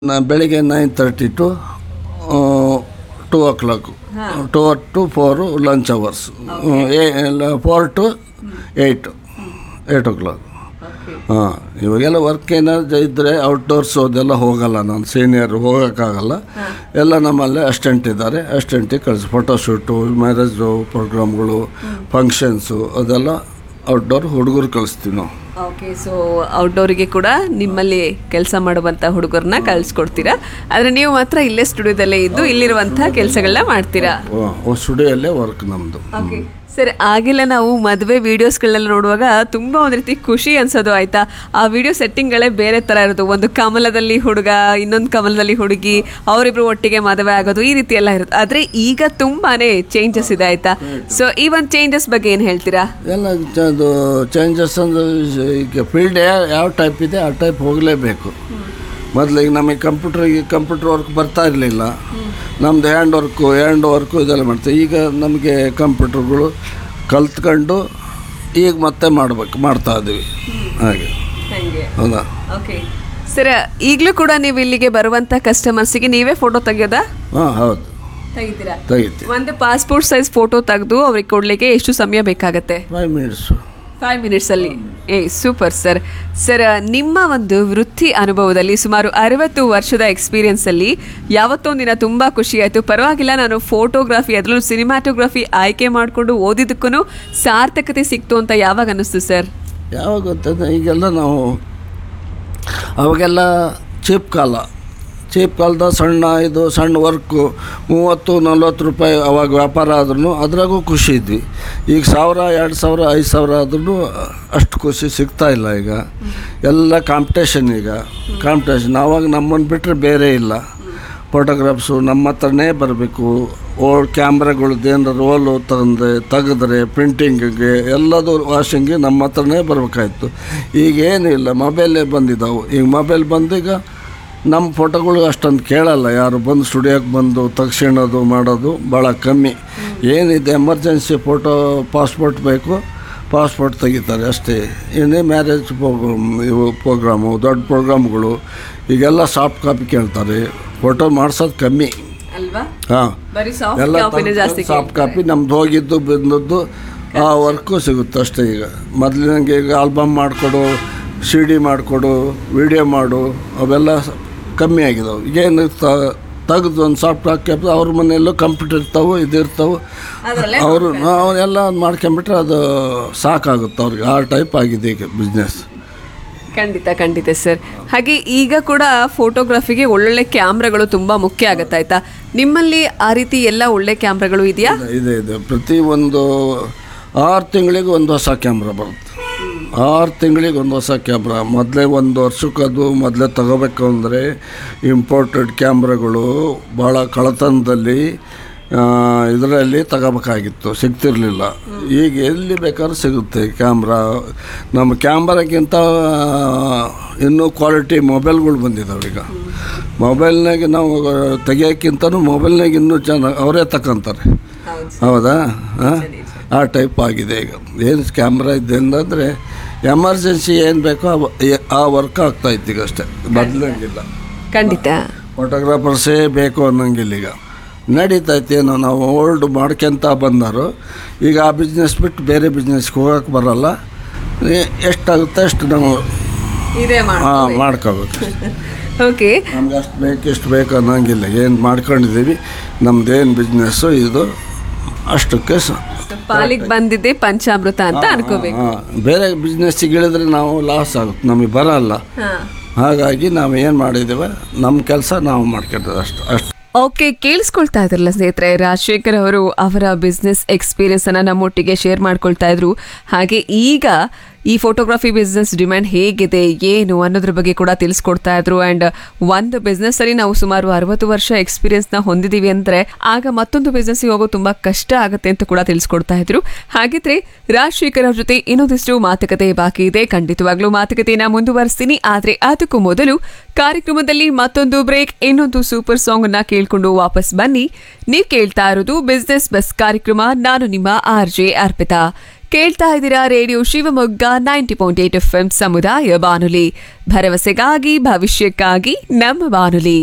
ನಾ ಬೆಳಿಗ್ಗೆ nine thirty to two o'clock two to four lunch hours four to eight eight o'clock ಹಾಂ ಇವಾಗೆಲ್ಲ work ಏನಾದ್ರು ಇದ್ದರೆ ಔಟ್ಡೋರ್ಸ್ ಅದೆಲ್ಲ ಹೋಗಲ್ಲ ನಾನು ಸೀನಿಯರ್ ಹೋಗೋಕ್ಕಾಗಲ್ಲ ಎಲ್ಲ ನಮ್ಮಲ್ಲೇ ಅಸ್ಟೆಂಟ್ ಇದ್ದಾರೆ ಅಸ್ಟೆಂಟಿಗೆ ಕಳಿಸಿ ಫೋಟೋಶೂಟು ಮ್ಯಾರೇಜು ಪ್ರೋಗ್ರಾಮ್ಗಳು ಫಂಕ್ಷನ್ಸು ಅದೆಲ್ಲ ಔಟ್ಡೋರ್ ಹುಡುಗರು ಕಳಿಸ್ತೀವಿ ನಾವು ಓಕೆ ಸೊ ಔಟ್ಡೋರಿಗೆ ಕೂಡ ನಿಮ್ಮಲ್ಲಿ ಕೆಲಸ ಮಾಡುವಂಥ ಹುಡುಗರನ್ನ ಕಳಿಸ್ಕೊಡ್ತೀರಾ ಆದರೆ ನೀವು ಮಾತ್ರ ಇಲ್ಲೇ ಸ್ಟುಡಿಯೋದಲ್ಲೇ ಇದ್ದು ಇಲ್ಲಿರುವಂಥ ಕೆಲಸಗಳನ್ನ ಮಾಡ್ತೀರಾ ಸ್ಟುಡಿಯೋಲ್ಲೇ ವರ್ಕ್ ನಮ್ಮದು ಓಕೆ ಸರ್ ಆಗೆಲ್ಲ ನಾವು ಮದುವೆ ವಿಡಿಯೋಸ್ಗಳನ್ನೆಲ್ಲ ನೋಡುವಾಗ ತುಂಬ ಒಂದು ರೀತಿ ಖುಷಿ ಅನ್ಸೋದು ಆಯ್ತಾ ಆ ವಿಡಿಯೋ ಸೆಟ್ಟಿಂಗ್ಗಳೇ ಬೇರೆ ಥರ ಇರೋದು ಒಂದು ಕಮಲದಲ್ಲಿ ಹುಡುಗ ಇನ್ನೊಂದು ಕಮಲದಲ್ಲಿ ಹುಡುಗಿ ಅವರಿಬ್ರು ಒಟ್ಟಿಗೆ ಮದುವೆ ಆಗೋದು ಈ ರೀತಿ ಎಲ್ಲ ಇರುತ್ತೆ ಆದರೆ ಈಗ ತುಂಬಾನೇ ಚೇಂಜಸ್ ಇದೆ ಆಯ್ತಾ ಸೊ ಈ ಒಂದು ಚೇಂಜಸ್ ಬಗ್ಗೆ ಏನು ಹೇಳ್ತೀರಾ ಎಲ್ಲ ಚ- ಅದು ಚೇಂಜಸ್ ಅಂದ್ರೆ ಈಗ ಫೀಲ್ಡ್ ಯಾವ ಟೈಪ್ ಇದೆ ಆ ಟೈಪ್ ಹೋಗಲೇಬೇಕು ಮೊದಲು ಈಗ ನಮಗೆ ಕಂಪ್ಯೂಟ್ರಿಗೆ ಕಂಪ್ಯೂಟರ್ ವರ್ಕ್ ಬರ್ತಾ ಇರಲಿಲ್ಲ ನಮ್ಮದು ಹ್ಯಾಂಡ್ ವರ್ಕು ಹ್ಯಾಂಡ್ ವರ್ಕು ಇದೆಲ್ಲ ಮಾಡ್ತೀವಿ ಈಗ ನಮಗೆ ಕಂಪ್ಯೂಟರ್ಗಳು ಕಲ್ತ್ಕೊಂಡು ಈಗ ಮತ್ತೆ ಮಾಡ್ಬೇಕು ಮಾಡ್ತಾ ಇದ್ದೀವಿ ಹಾಗೆ ಹೌದಾ ಓಕೆ ಸರ್ ಈಗಲೂ ಕೂಡ ನೀವು ಇಲ್ಲಿಗೆ ಬರುವಂಥ ಕಸ್ಟಮರ್ಸಿಗೆ ನೀವೇ ಫೋಟೋ ತೆಗೆಯೋದಾ ಹಾಂ ಹೌದು ತೆಗಿತೀರಾ ತೆಗಿತೀವಿ ಒಂದು ಪಾಸ್ಪೋರ್ಟ್ ಸೈಜ್ ಫೋಟೋ ತೆಗೆದು ಅವ್ರಿಗೆ ಕೊಡ್ಲಿಕ್ಕೆ ಎಷ್ಟು ಸಮಯ ಬೇಕಾಗತ್ತೆ ಫೈವ್ ಮಿನಿಟ್ಸು ಫೈವ್ ಮಿನಿಟ್ಸಲ್ಲಿ ಏ ಸೂಪರ್ ಸರ್ ಸರ್ ನಿಮ್ಮ ಒಂದು ವೃತ್ತಿ ಅನುಭವದಲ್ಲಿ ಸುಮಾರು ಅರವತ್ತು ವರ್ಷದ ಎಕ್ಸ್ಪೀರಿಯನ್ಸಲ್ಲಿ ಯಾವತ್ತೊಂದಿನ ತುಂಬ ಖುಷಿ ಆಯಿತು ಪರವಾಗಿಲ್ಲ ನಾನು ಫೋಟೋಗ್ರಫಿ ಅದರಲ್ಲೂ ಸಿನಿಮಾಟೋಗ್ರಫಿ ಆಯ್ಕೆ ಮಾಡಿಕೊಂಡು ಓದಿದ್ದಕ್ಕೂ ಸಾರ್ಥಕತೆ ಸಿಕ್ತು ಅಂತ ಯಾವಾಗ ಅನ್ನಿಸ್ತು ಸರ್ ಯಾವಾಗ ಗೊತ್ತಂದ್ರೆ ಈಗೆಲ್ಲ ನಾವು ಅವಾಗೆಲ್ಲ ಚೀಪ್ ಕಾಲ ಚೀಪ್ ಕಾಲದ ಸಣ್ಣ ಇದು ಸಣ್ಣ ವರ್ಕು ಮೂವತ್ತು ನಲ್ವತ್ತು ರೂಪಾಯಿ ಅವಾಗ ವ್ಯಾಪಾರ ಆದ್ರೂ ಅದ್ರಾಗೂ ಖುಷಿ ಇದ್ವಿ ಈಗ ಸಾವಿರ ಎರಡು ಸಾವಿರ ಐದು ಸಾವಿರ ಆದ್ರೂ ಅಷ್ಟು ಖುಷಿ ಸಿಗ್ತಾ ಇಲ್ಲ ಈಗ ಎಲ್ಲ ಕಾಂಪಿಟೇಷನ್ ಈಗ ಕಾಂಪಿಟೇಷನ್ ಆವಾಗ ನಮ್ಮನ್ನು ಬಿಟ್ಟರೆ ಬೇರೆ ಇಲ್ಲ ಫೋಟೋಗ್ರಾಫ್ಸು ನಮ್ಮ ಹತ್ರನೇ ಬರಬೇಕು ಓಲ್ಡ್ ಕ್ಯಾಮ್ರಾಗಳದ್ದು ಏನಾರು ರೋಲು ತಂದರೆ ತೆಗೆದ್ರೆ ಪ್ರಿಂಟಿಂಗಿಗೆ ಎಲ್ಲದು ವಾಷಿಂಗ್ಗೆ ನಮ್ಮ ಹತ್ರನೇ ಬರಬೇಕಾಯ್ತು ಈಗ ಏನಿಲ್ಲ ಮೊಬೈಲೇ ಬಂದಿದ್ದಾವೆ ಈಗ ಮೊಬೈಲ್ ಬಂದೀಗ ನಮ್ಮ ಫೋಟೋಗಳು ಅಷ್ಟೊಂದು ಕೇಳಲ್ಲ ಯಾರು ಬಂದು ಸ್ಟುಡಿಯೋಕ್ಕೆ ಬಂದು ತಕ್ಷಣದು ಮಾಡೋದು ಭಾಳ ಕಮ್ಮಿ ಏನಿದೆ ಎಮರ್ಜೆನ್ಸಿ ಫೋಟೋ ಪಾಸ್ಪೋರ್ಟ್ ಬೇಕು ಪಾಸ್ಪೋರ್ಟ್ ತೆಗಿತಾರೆ ಅಷ್ಟೇ ಏನೇ ಮ್ಯಾರೇಜ್ ಪ್ರೋಗ್ರಾಮ್ ಇವು ಪ್ರೋಗ್ರಾಮು ದೊಡ್ಡ ಪ್ರೋಗ್ರಾಮ್ಗಳು ಈಗೆಲ್ಲ ಸಾಫ್ಟ್ ಕಾಪಿ ಕೇಳ್ತಾರೆ ಫೋಟೋ ಮಾಡ್ಸೋದು ಕಮ್ಮಿ ಅಲ್ವಾ ಹಾಂ ಬರೀ ಸಾಫ್ಟ್ ಎಲ್ಲ ಕಾಪಿನೇ ಜಾಸ್ತಿ ಸಾಫ್ಟ್ ಕಾಪಿ ನಮ್ದು ಹೋಗಿದ್ದು ಬಂದದ್ದು ಆ ವರ್ಕು ಸಿಗುತ್ತೆ ಅಷ್ಟೇ ಈಗ ಮೊದಲಿನಂಗೆ ಈಗ ಆಲ್ಬಮ್ ಮಾಡಿಕೊಡು ಸಿ ಡಿ ಮಾಡಿಕೊಡು ವಿಡಿಯೋ ಮಾಡು ಅವೆಲ್ಲ ಸ- ಕಮ್ಮಿ ಆಗಿದಾವೆ ಈಗೇನು ತೆಗೆದು ಒಂದು ಸಾಫ್ಟ್ ಹಾಕಿ ಅವ್ರ ಮನೆಯಲ್ಲೂ ಕಂಪ್ಯೂಟರ್ ಇರ್ತಾವೆ ಇದು ಇರ್ತಾವೆ ಅದ್ರಲ್ಲೇ ಅವರು ಎಲ್ಲ ಮಾಡ್ಕೊಂಬಿಟ್ರೆ ಅದು ಸಾಕಾಗುತ್ತೆ ಅವ್ರಿಗೆ ಆ ಟೈಪ್ ಆಗಿದೆ ಈಗ ಬಿಸ್ನೆಸ್ ಖಂಡಿತ ಖಂಡಿತ ಸರ್ ಹಾಗೆ ಈಗ ಕೂಡ ಫೋಟೋಗ್ರಫಿಗೆ ಒಳ್ಳೊಳ್ಳೆ ಕ್ಯಾಮ್ರಾಗಳು ತುಂಬ ಮುಖ್ಯ ಆಗುತ್ತೆ ಆಯ್ತಾ ನಿಮ್ಮಲ್ಲಿ ಆ ರೀತಿ ಎಲ್ಲ ಒಳ್ಳೆ ಕ್ಯಾಮ್ರಾಗಳು ಇದೆಯಾ ಇದೆ ಇದೆ ಪ್ರತಿ ಒಂದು ಆರು ತಿಂಗಳಿಗೆ ಒಂದು ಹೊಸ ಕ್ಯಾಮ್ರಾ ಬರುತ್ತೆ ಆರು ತಿಂಗಳಿಗೆ ಒಂದು ಹೊಸ ಕ್ಯಾಮ್ರಾ ಮೊದಲೇ ಒಂದು ವರ್ಷಕ್ಕೆ ಅದು ಮೊದಲೇ ತಗೋಬೇಕು ಅಂದರೆ ಇಂಪೋರ್ಟೆಡ್ ಕ್ಯಾಮ್ರಾಗಳು ಭಾಳ ಕಳತನದಲ್ಲಿ ಇದರಲ್ಲಿ ತಗೋಬೇಕಾಗಿತ್ತು ಸಿಗ್ತಿರ್ಲಿಲ್ಲ ಈಗ ಎಲ್ಲಿ ಬೇಕಾದ್ರೂ ಸಿಗುತ್ತೆ ಕ್ಯಾಮ್ರಾ ನಮ್ಮ ಕ್ಯಾಮ್ರಾಗಿಂತ ಇನ್ನೂ ಕ್ವಾಲಿಟಿ ಮೊಬೈಲ್ಗಳು ಬಂದಿದ್ದಾವೆ ಈಗ ಮೊಬೈಲ್ನಾಗೆ ನಾವು ತೆಗಿಯೋಕ್ಕಿಂತನೂ ಮೊಬೈಲ್ನಾಗ ಇನ್ನೂ ಚೆನ್ನಾಗಿ ಅವರೇ ತಗೊಂತಾರೆ ಹೌದಾ ಹಾಂ ಆ ಟೈಪ್ ಆಗಿದೆ ಈಗ ಏನು ಕ್ಯಾಮ್ರಾ ಇದೆ ಅಂದರೆ ಎಮರ್ಜೆನ್ಸಿ ಏನು ಬೇಕೋ ಆ- ಏ- ಆ ವರ್ಕ್ ಆಗ್ತಾಯಿತ್ತು ಈಗ ಅಷ್ಟೇ ಬದಲಂಗಿಲ್ಲ ಖಂಡಿತ ಫೋಟೋಗ್ರಾಫರ್ಸೇ ಬೇಕು ಅನ್ನಂಗಿಲ್ಲ ಈಗ ನಡೀತೈತೆ ಏನೋ ನಾವು ಓಲ್ಡ್ ಮಾಡ್ಕೊಂತ ಬಂದರು ಈಗ ಆ ಬಿಸ್ನೆಸ್ ಬಿಟ್ಟು ಬೇರೆ ಬಿಸ್ನೆಸ್ಗೆ ಹೋಗಕ್ಕೆ ಬರಲ್ಲ ಎ- ಎಷ್ಟಾಗುತ್ತೆ ಅಷ್ಟು ನಾವು ಇದೇ ಹಾಂ ಮಾಡ್ಕೋಬೇಕು ಓಕೆ ನಮ್ಗೆ ಅಷ್ಟು ಬೇಕು ಇಷ್ಟು ಬೇಕು ಅನ್ನೋಂಗಿಲ್ಲ ಏನು ಮಾಡ್ಕೊಂಡಿದ್ದೀವಿ ನಮ್ದೇನು ಬಿಸ್ನೆಸ್ಸು ಇದು ಅಷ್ಟಕ್ಕೆ ಸ ಪಾಲಿಗೆ ಬಂದಿದ್ದೆ ಪಂಚಾಮೃತ ಅಂತ ಅನ್ಕೋಬೇಕು ಹಾಂ ಬೇರೆ ಬಿಸ್ನೆಸ್ಸಿಗೆ ಇಳಿದ್ರೆ ನಾವು ಲಾಸ್ ಆಗುತ್ತೆ ನಮಗೆ ಬರಲ್ಲ ಹಾಗಾಗಿ ನಾವು ಏನು ಮಾಡಿದ್ದೇವೆ ನಮ್ಮ ಕೆಲಸ ನಾವು ಮಾಡ್ಕೊಂಡದ್ದು ಅಷ್ಟು ಅಷ್ಟು ಓಕೆ ಕೇಳಿಸ್ಕೊಳ್ತಾ ಇದ್ರಲ್ಲ ಸ್ನೇಹಿತರೆ ರಾಜಶೇಖರ್ ಅವರು ಅವರ ಬಿಸ್ನೆಸ್ ಎಕ್ಸ್ಪೀರಿಯನ್ಸ್ ಅನ್ನ ನಮ್ಮೊಟ್ಟಿಗೆ ಶೇರ್ ಮಾಡ್ಕೊಳ್ತಾ ಇದ್ರು ಹಾಗೆ ಈಗ ಈ ಫೋಟೋಗ್ರಫಿ ಬಿಸ್ನೆಸ್ ಡಿಮ್ಯಾಂಡ್ ಹೇಗಿದೆ ಏನು ಅನ್ನೋದ್ರ ಬಗ್ಗೆ ಕೂಡ ತಿಳಿಸ್ಕೊಡ್ತಾ ಇದ್ರು ಅಂಡ್ ಒಂದು ಬಿಸ್ನೆಸ್ ಅಲ್ಲಿ ನಾವು ಸುಮಾರು ಅರವತ್ತು ವರ್ಷ ಎಕ್ಸ್ಪೀರಿಯನ್ಸ್ ನ ಹೊಂದಿದೀವಿ ಅಂದ್ರೆ ಆಗ ಮತ್ತೊಂದು ಬಿಸ್ನೆಸ್ ಹೋಗೋ ತುಂಬಾ ಕಷ್ಟ ಆಗುತ್ತೆ ಅಂತ ಕೂಡ ತಿಳಿಸ್ಕೊಡ್ತಾ ಇದ್ರು ಹಾಗಿದ್ರೆ ರಾಜಶೇಖರ್ ಅವ್ರ ಜೊತೆ ಇನ್ನೊಂದಿಷ್ಟು ಮಾತುಕತೆ ಬಾಕಿ ಇದೆ ಖಂಡಿತವಾಗ್ಲೂ ಮಾತುಕತೆಯನ್ನ ಮುಂದುವರಿಸ್ತೀನಿ ಆದ್ರೆ ಅದಕ್ಕೂ ಮೊದಲು ಕಾರ್ಯಕ್ರಮದಲ್ಲಿ ಮತ್ತೊಂದು ಬ್ರೇಕ್ ಇನ್ನೊಂದು ಸೂಪರ್ ಸಾಂಗ್ ಅನ್ನ ಕೇಳ್ಕೊಂಡು ವಾಪಸ್ ಬನ್ನಿ ನೀವು ಕೇಳ್ತಾ ಇರೋದು ಬಿಸ್ನೆಸ್ ಬಸ್ ಕಾರ್ಯಕ್ರಮ ನಾನು ನಿಮ್ಮ ಆರ್ ಜೆ ಅರ್ಪಿತಾ ಕೇಳ್ತಾ ಇದ್ದೀರಾ radio Shivamogga ninety point eight F M ಸಮುದಾಯ ಬಾನುಲಿ ಭರವಸೆಗಾಗಿ ಭವಿಷ್ಯಕ್ಕಾಗಿ ನಮ್ಮ ಬಾನುಲಿ